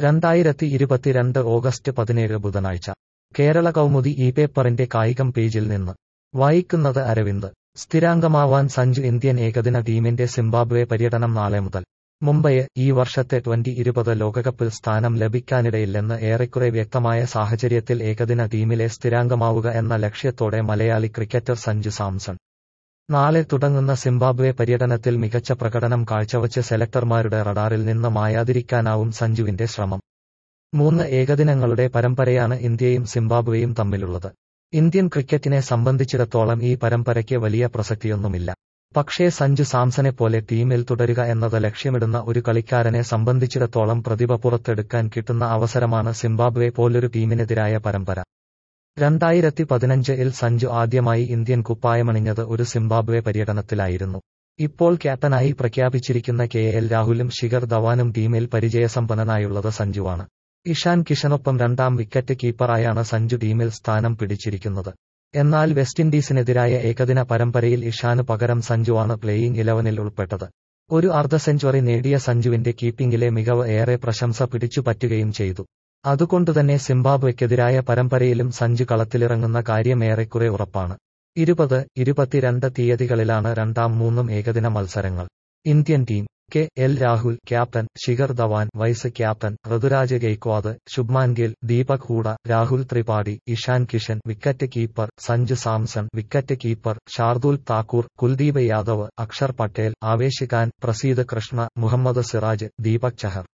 രണ്ടായിരത്തി ഇരുപത്തിരണ്ട് ഓഗസ്റ്റ് പതിനേഴ് ബുധനാഴ്ച കേരള കൗമുദി ഈ പേപ്പറിന്റെ കായികം പേജിൽ നിന്ന് വായിക്കുന്നത് അരവിന്ദ് സ്ഥിരാംഗമാവാൻ സഞ്ജു ഇന്ത്യൻ ഏകദിന ടീമിന്റെ സിംബാബ്വെ പര്യടനം നാളെ മുതൽ മുംബൈ ഈ വർഷത്തെ ട്വന്റി ഇരുപത് ലോകകപ്പിൽ സ്ഥാനം ലഭിക്കാനിടയില്ലെന്ന് ഏറെക്കുറെ വ്യക്തമായ സാഹചര്യത്തിൽ ഏകദിന ടീമിലെ സ്ഥിരാംഗമാവുക എന്ന ലക്ഷ്യത്തോടെ മലയാളി ക്രിക്കറ്റർ സഞ്ജു സാംസൺ നാളെ തുടങ്ങുന്ന സിംബാബ്വെ പര്യടനത്തിൽ മികച്ച പ്രകടനം കാഴ്ചവച്ച് സെലക്ടർമാരുടെ റഡാറിൽ നിന്ന് മായാതിരിക്കാനാവും സഞ്ജുവിന്റെ ശ്രമം മൂന്ന് ഏകദിനങ്ങളുടെ പരമ്പരയാണ് ഇന്ത്യയും സിംബാബ്വെയും തമ്മിലുള്ളത് ഇന്ത്യൻ ക്രിക്കറ്റിനെ സംബന്ധിച്ചിടത്തോളം ഈ പരമ്പരയ്ക്ക് വലിയ പ്രസക്തിയൊന്നുമില്ല പക്ഷേ സഞ്ജു സാംസണെപ്പോലെ ടീമിൽ തുടരുക എന്നത് ലക്ഷ്യമിടുന്ന ഒരു കളിക്കാരനെ സംബന്ധിച്ചിടത്തോളം പ്രതിഭ പുറത്തെടുക്കാൻ കിട്ടുന്ന അവസരമാണ് സിംബാബ്വെ പോലൊരു ടീമിനെതിരായ പരമ്പര രണ്ടായിരത്തി പതിനഞ്ചിൽ സഞ്ജു ആദ്യമായി ഇന്ത്യൻ കുപ്പായമണിഞ്ഞത് ഒരു സിംബാബ്വെ പര്യടനത്തിലായിരുന്നു ഇപ്പോൾ ക്യാപ്റ്റനായി പ്രഖ്യാപിച്ചിരിക്കുന്ന കെ എൽ രാഹുലും ശിഖർ ധവാനും ടീമിൽ പരിചയസമ്പന്നനായുള്ളത് സഞ്ജുവാണ് ഇഷാൻ കിഷനൊപ്പം രണ്ടാം വിക്കറ്റ് കീപ്പറായാണ് സഞ്ജു ടീമിൽ സ്ഥാനം പിടിച്ചിരിക്കുന്നത് എന്നാൽ വെസ്റ്റ് ഇൻഡീസിനെതിരായ ഏകദിന പരമ്പരയിൽ ഇഷാന് പകരം സഞ്ജുവാണ് പ്ലേയിങ് ഇലവനിൽ ഉൾപ്പെട്ടത് ഒരു അർദ്ധ സെഞ്ചുറി നേടിയ സഞ്ജുവിന്റെ കീപ്പിംഗിലെ മികവ് ഏറെ പ്രശംസ പിടിച്ചുപറ്റുകയും ചെയ്തു അതുകൊണ്ടുതന്നെ സിംബാബ്വെക്കെതിരായ പരമ്പരയിലും സഞ്ജു കളത്തിലിറങ്ങുന്ന കാര്യം ഏറെക്കുറെ ഉറപ്പാണ് ഇരുപത് ഇരുപത്തിരണ്ട് തീയതികളിലാണ് രണ്ടാം മൂന്നും ഏകദിന മത്സരങ്ങൾ Indian team K L Rahul captain Shikhar Dhawan vice captain Ruturaj Gaikwad Shubman Gill Deepak Hooda Rahul Tripathi Ishan Kishan wicket keeper Sanju Samson wicket keeper Shardul Thakur Kuldeep Yadav Axar Patel Avesh Khan Prasidh Krishna Mohammed Siraj Deepak Chahar